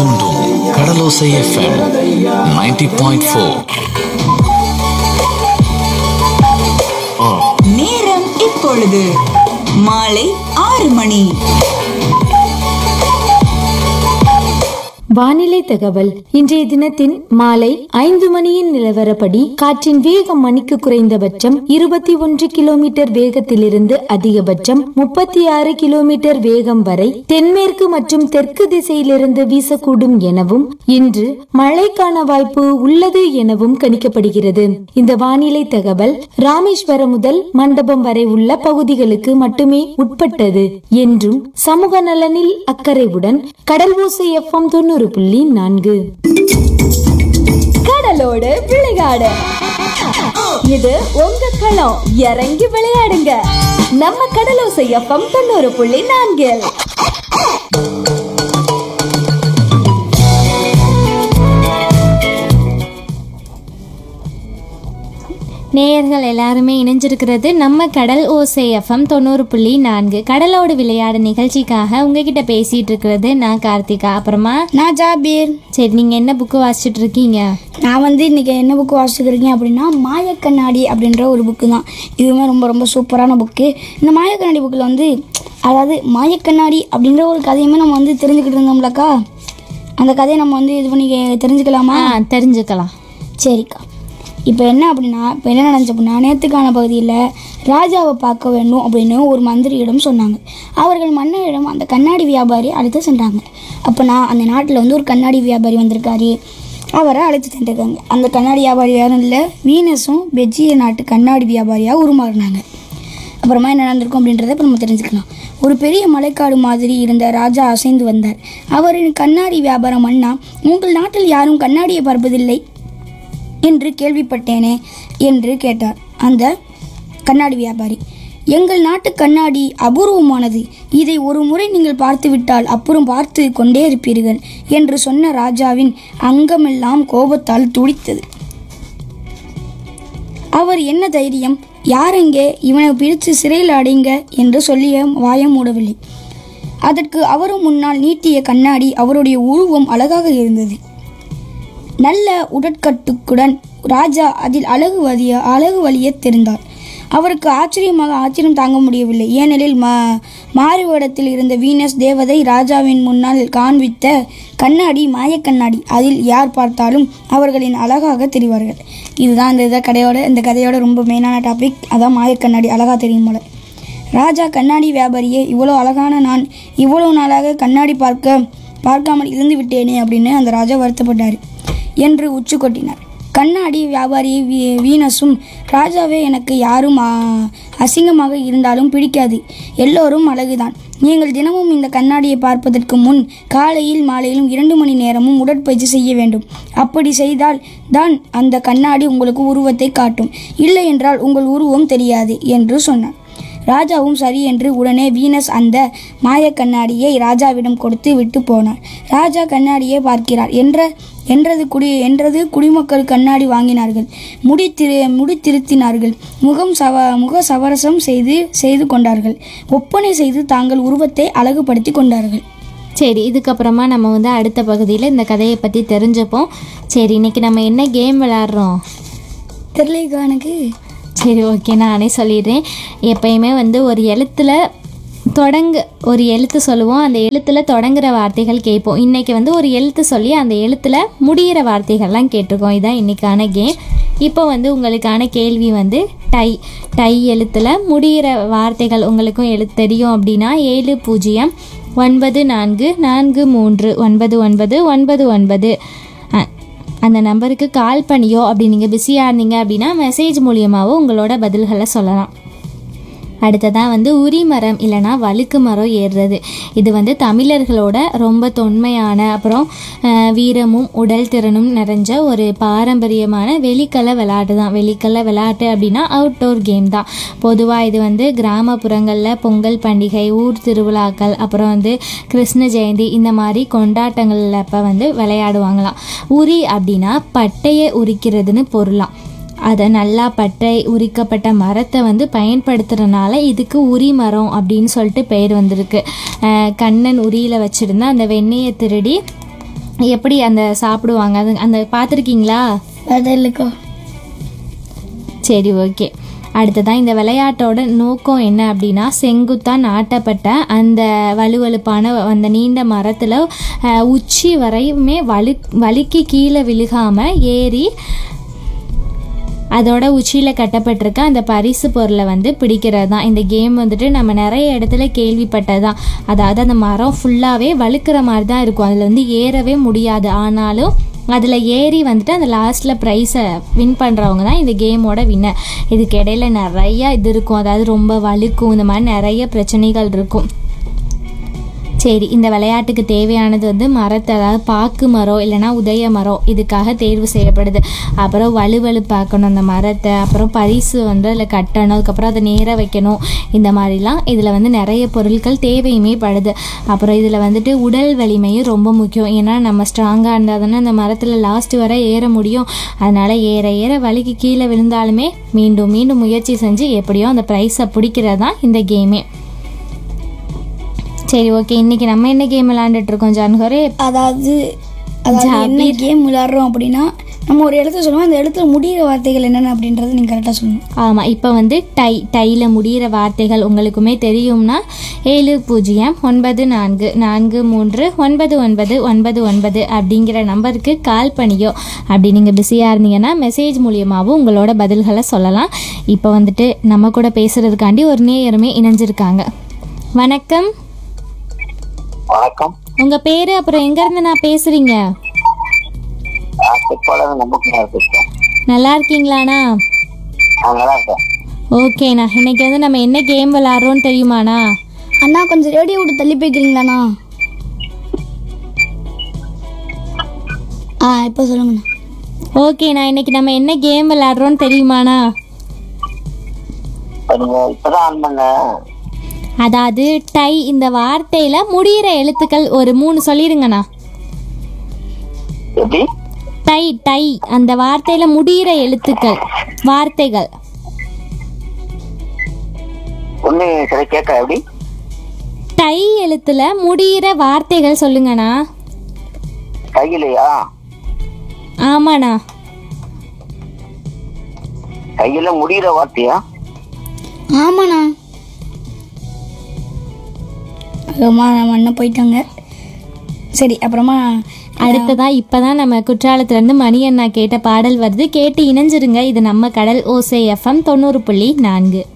தூண்டும் கடலோசை FM 90.4 point four நேரம் இப்பொழுது மாலை ஆறு மணி வானிலை தகவல் இன்றைய தினத்தின் மாலை ஐந்து மணியின் நிலவரப்படி காற்றின் வேகம் மணிக்கு குறைந்தபட்சம் இருபத்தி ஒன்று கிலோமீட்டர் வேகத்திலிருந்து அதிகபட்சம் முப்பத்தி ஆறு கிலோமீட்டர் வேகம் வரை தென்மேற்கு மற்றும் தெற்கு திசையிலிருந்து வீசக்கூடும் எனவும் இன்று மழைக்கான வாய்ப்பு உள்ளது எனவும் கணிக்கப்படுகிறது இந்த வானிலை தகவல் ராமேஸ்வரம் முதல் மண்டபம் வரை உள்ள பகுதிகளுக்கு மட்டுமே உட்பட்டது என்றும் சமூக நலனில் அக்கறையுடன் கடல் ஓசை எஃப்எம் தொண்ணூறு புள்ளி நான்கு கடலோடு விளையாடு இது உங்க களம் இறங்கி விளையாடுங்க நம்ம கடலோசை எஃப்எம் தொண்ணூறு புள்ளி நான்கில் நேயர்கள் எல்லாருமே இணைஞ்சிருக்கிறது நம்ம கடல் ஓசை எஃப்எம் தொண்ணூறு புள்ளி நான்கு கடலோடு விளையாடு நிகழ்ச்சிக்காக உங்ககிட்ட பேசிட்டு இருக்கிறது நான் கார்த்திகா அப்புறமா நான் ஜாபீர் சரி நீங்கள் என்ன புக்கு வாசிச்சுட்டு இருக்கீங்க நான் வந்து இன்றைக்கி என்ன புக்கு வாசிச்சிருக்கேன் அப்படின்னா மாயக்கண்ணாடி அப்படின்ற ஒரு புக்கு தான் இதுவுமே ரொம்ப ரொம்ப சூப்பரான புக்கு இந்த மாயக்கண்ணாடி புக்கில் வந்து அதாவது மாயக்கண்ணாடி அப்படின்ற ஒரு கதையுமே நம்ம வந்து தெரிஞ்சுக்கிட்டு இருந்தோம்லக்கா அந்த கதையை நம்ம வந்து இது பண்ணி கே- தெரிஞ்சுக்கலாமா ஆ தெரிஞ்சுக்கலாம் சரிக்கா இப்போ என்ன அப்படின்னா இப்போ என்ன நடந்துச்சு அப்படின்னா நேற்றுக்கான பகுதியில் ராஜாவை பார்க்க வேண்டும் அப்படின்னு ஒரு மந்திரியிடம் சொன்னாங்க அவர்கள் மன்னரிடம் அந்த கண்ணாடி வியாபாரி அழைத்து சென்றாங்க அப்போ நான் அந்த நாட்டில் வந்து ஒரு கண்ணாடி வியாபாரி வந்திருக்காரு அவரை அழைத்து சென்றிருக்காங்க அந்த கண்ணாடி வியாபாரி யாரும் இல்லை வீனஸும் பெஜ்ஜிய நாட்டு கண்ணாடி வியாபாரியாக உருமாறினாங்க அப்புறமா என்ன நடந்திருக்கும் அப்படின்றத இப்போ நம்ம தெரிஞ்சுக்கலாம் ஒரு பெரிய மலைக்காடு மாதிரி இருந்த ராஜா அசைந்து வந்தார் அவரின் கண்ணாடி வியாபாரம் அண்ணா உங்கள் நாட்டில் யாரும் கண்ணாடியை பார்ப்பதில்லை என்று கேள்விப்பட்டேனே என்று கேட்டார் அந்த கண்ணாடி வியாபாரி எங்கள் நாட்டு கண்ணாடி அபூர்வமானது இதை ஒரு முறை நீங்கள் பார்த்துவிட்டால் அப்புறம் பார்த்து கொண்டே இருப்பீர்கள் என்று சொன்ன ராஜாவின் அங்கமெல்லாம் கோபத்தால் துடித்தது அவர் என்ன தைரியம் யாரெங்கே இவனை பிடித்து சிறையில் அடைங்க என்று சொல்லிய வாயம் மூடவில்லை அதற்கு அவரும் முன்னால் நீட்டிய கண்ணாடி அவருடைய உருவம் அழகாக இருந்தது நல்ல உடற்கட்டுக்குடன் ராஜா அதில் அழகு வலிய அழகு வலிய தெரிந்தார் அவருக்கு ஆச்சரியமாக ஆச்சரியம் தாங்க முடியவில்லை ஏனெனில் மா மாறுவேடத்தில் இருந்த வீனஸ் தேவதை ராஜாவின் முன்னால் காண்பித்த கண்ணாடி மாயக்கண்ணாடி அதில் யார் பார்த்தாலும் அவர்களின் அழகாக தெரிவார்கள் இதுதான் இந்த இதை கதையோட இந்த கதையோட ரொம்ப மெயினான டாபிக் அதான் மாயக்கண்ணாடி அழகாக தெரியும் போல ராஜா கண்ணாடி வியாபாரியே இவ்வளோ அழகான நான் இவ்வளோ நாளாக கண்ணாடி பார்க்க பார்க்காமல் இருந்து விட்டேனே அப்படின்னு அந்த ராஜா வருத்தப்பட்டார் என்று உச்சு கொட்டினார் கண்ணாடி வியாபாரி வீ வீனஸும் ராஜாவே எனக்கு யாரும் ஆ, அசிங்கமாக இருந்தாலும் பிடிக்காது எல்லோரும் அழகுதான் நீங்கள் தினமும் இந்த கண்ணாடியை பார்ப்பதற்கு முன் காலையில் மாலையிலும் இரண்டு மணி நேரமும் உடற்பயிற்சி செய்ய வேண்டும் அப்படி செய்தால் தான் அந்த கண்ணாடி உங்களுக்கு உருவத்தை காட்டும் இல்லை என்றால் உங்கள் உருவம் தெரியாது என்று சொன்னார் ராஜாவும் சரி என்று உடனே வீனஸ் அந்த மாய கண்ணாடியை ராஜாவிடம் கொடுத்து விட்டு போனார் ராஜா கண்ணாடியை பார்க்கிறார் என்ற என்றது குடி என்றது குடிமக்கள் கண்ணாடி வாங்கினார்கள் முடி திரு முடி திருத்தினார்கள் முகம் சவ முக சவரசம் செய்து செய்து கொண்டார்கள் ஒப்பனை செய்து தாங்கள் உருவத்தை அழகுபடுத்தி கொண்டார்கள் சரி இதுக்கப்புறமா நம்ம வந்து அடுத்த பகுதியில் இந்த கதையை பற்றி தெரிஞ்சுப்போம் சரி இன்னைக்கு நம்ம என்ன கேம் விளாட்றோம் தெரியலைக்கா எனக்கு சரி ஓகே நானே சொல்லிடுறேன் எப்பயுமே வந்து ஒரு எழுத்தில் தொடங்கு ஒரு எழுத்து சொல்லுவோம் அந்த எழுத்தில் தொடங்குற வார்த்தைகள் கேட்போம் இன்றைக்கி வந்து ஒரு எழுத்து சொல்லி அந்த எழுத்தில் முடிகிற வார்த்தைகள்லாம் கேட்டிருக்கோம் இதான் இன்றைக்கான கேம் இப்போ வந்து உங்களுக்கான கேள்வி வந்து டை டை எழுத்தில் முடிகிற வார்த்தைகள் உங்களுக்கும் எழுத்து தெரியும் அப்படின்னா ஏழு பூஜ்ஜியம் ஒன்பது நான்கு நான்கு மூன்று ஒன்பது ஒன்பது ஒன்பது ஒன்பது அ- அந்த நம்பருக்கு கால் பண்ணியோ அப்படி நீங்கள் பிஸியாக இருந்தீங்க அப்படின்னா மெசேஜ் மூலியமாகவோ உங்களோட பதில்களை சொல்லலாம் அடுத்ததாக வந்து உரி மரம் இல்லைனா வழுக்கு மரம் ஏறுறது இது வந்து தமிழர்களோட ரொம்ப தொன்மையான அப்புறம் அஹ், வீரமும் உடல் திறனும் நிறைஞ்ச ஒரு பாரம்பரியமான வெளிக்கல விளையாட்டு தான் வெளிக்கல விளையாட்டு அப்படின்னா அவுட்டோர் கேம் தான் பொதுவாக இது வந்து கிராமப்புறங்களில் பொங்கல் பண்டிகை ஊர் திருவிழாக்கள் அப்புறம் வந்து கிருஷ்ண ஜெயந்தி இந்த மாதிரி கொண்டாட்டங்களில் அப்போ வந்து விளையாடுவாங்களாம் உரி அப்படின்னா பட்டையை உரிக்கிறதுன்னு பொருளாம் அதை நல்லா பட்டை உரிக்கப்பட்ட மரத்தை வந்து பயன்படுத்துறதுனால இதுக்கு உரி மரம் அப்படின்னு சொல்லிட்டு பெயர் வந்திருக்கு அஹ் கண்ணன் உரியில் வச்சுருந்தா அந்த வெண்ணெயை திருடி எப்படி அந்த சாப்பிடுவாங்க அது அந்த பார்த்துருக்கீங்களா அது இல்லைக்கா சரி ஓகே அடுத்ததான் இந்த விளையாட்டோட நோக்கம் என்ன அப்படின்னா செங்குத்தாக நாட்டப்பட்ட அந்த வலுவழுப்பான அந்த நீண்ட மரத்தில் உச்சி வரையுமே வலு வலிக்கு கீழே விழுகாமல் ஏறி அதோட உச்சியில் கட்டப்பட்டிருக்க அந்த பரிசு பொருளை வந்து பிடிக்கிறது தான் இந்த கேம் வந்துட்டு நம்ம நிறைய இடத்துல கேள்விப்பட்டது தான் அதாவது அந்த மரம் ஃபுல்லாகவே வழுக்கிற மாதிரி தான் இருக்கும் அதில் வந்து ஏறவே முடியாது ஆனாலும் அதில் ஏறி வந்துட்டு அந்த லாஸ்ட்டில் ப்ரைஸை வின் பண்ணுறவங்க தான் இந்த கேமோட வின்னர் இதுக்கு இடையில நிறையா இது இருக்கும் அதாவது ரொம்ப வழுக்கும் இந்த மாதிரி நிறைய பிரச்சனைகள் இருக்கும் சரி இந்த விளையாட்டுக்கு தேவையானது வந்து மரத்தை அதாவது பாக்கு மரம் இல்லைன்னா உதய மரம் இதுக்காக தேர்வு செய்யப்படுது அப்புறம் வலுவழுப்பாக்கணும் அந்த மரத்தை அப்புறம் பரிசு வந்து அதில் கட்டணும் அதுக்கப்புறம் அதை நேர வைக்கணும் இந்த மாதிரிலாம் இதில் வந்து நிறைய பொருட்கள் தேவையுமே படுது அப்புறம் இதில் வந்துட்டு உடல் வலிமையும் ரொம்ப முக்கியம் ஏன்னா நம்ம ஸ்ட்ராங்காக இருந்தால் தானே அந்த மரத்தில் லாஸ்ட் வரை ஏற முடியும் அதனால் ஏற ஏற வலிக்கு கீழே விழுந்தாலுமே மீண்டும் மீண்டும் முயற்சி செஞ்சு எப்படியோ அந்த ப்ரைஸை பிடிக்கிறது தான் இந்த கேமே சரி ஓகே இன்னைக்கு நம்ம என்ன கேம் விளையாண்டுட்டு இருக்கோம் ஜான்கரே அதாவது அதாவது என்ன கேம் விளையாடுறோம் அப்படின்னா நம்ம ஒரு எழுத்து சொல்லுவோம் அந்த எழுத்துல முடியிற வார்த்தைகள் என்னென்ன அப்படின்றத நீங்கள் கரெக்டாக சொல்லணும் ஆமாம் இப்போ வந்து டை டையில் முடிகிற வார்த்தைகள் உங்களுக்குமே தெரியும்னா ஏழு பூஜ்ஜியம் ஒன்பது நான்கு நான்கு மூன்று ஒன்பது ஒன்பது ஒன்பது ஒன்பது அப்படிங்கிற நம்பருக்கு கால் பண்ணியோ அப்படி நீங்கள் பிஸியாக இருந்தீங்கன்னா மெசேஜ் மூலியமாகவும் உங்களோட பதில்களை சொல்லலாம் இப்போ வந்துட்டு நம்ம கூட பேசுகிறதுக்காண்டி ஒரு நேயருமே இணைஞ்சிருக்காங்க வணக்கம் வணக்கம் உங்கள் பேர் அப்புறம் எங்கேருந்து நான் பேசுகிறீங்க நான் திருப்பாளர் நம்பக்குமார் பேசுறேன் நல்லா இருக்கீங்களாண்ணா நான் நல்லா இருக்கேன் ஓகேண்ணா இன்னைக்கு வந்து நம்ம என்ன கேம் விளாட்றோன்னு தெரியுமாண்ணா அண்ணா கொஞ்சம் ரேடியோ விட்டு தள்ளி போய்க்கிறீங்களாண்ணா ஆ இப்போ சொல்லுங்கண்ணா ஓகேண்ணா இன்னைக்கு நம்ம என்ன கேம் விளாட்றோன்னு தெரியுமாண்ணா இப்ப நீங்க இப்பதான் ஆன் பண்ண அதாவது டை இந்த வார்த்தையில முடியிற எழுத்துக்கள் ஒரு மூணு சொல்லிடுங்கண்ணா எப்படி டை டை அந்த வார்த்தையில முடியிற எழுத்துக்கள் வார்த்தைகள் ஒண்ணு சரி கேட்க எப்படி டை எழுத்துல முடியிற வார்த்தைகள் சொல்லுங்கண்ணா கையிலையா ஆமாண்ணா கையில முடிகிற வார்த்தையா ஆமாண்ணா அப்புறமா நம்ம அண்ணன் போயிட்டாங்க சரி அப்புறமா அடுத்ததா இப்பதான் நம்ம குற்றாலத்துல இருந்து மணி அண்ணா கேட்ட பாடல் வருது கேட்டு இணைஞ்சிருங்க இது நம்ம கடல் ஓசை எஃப்எம் தொண்ணூறு புள்ளி நான்கு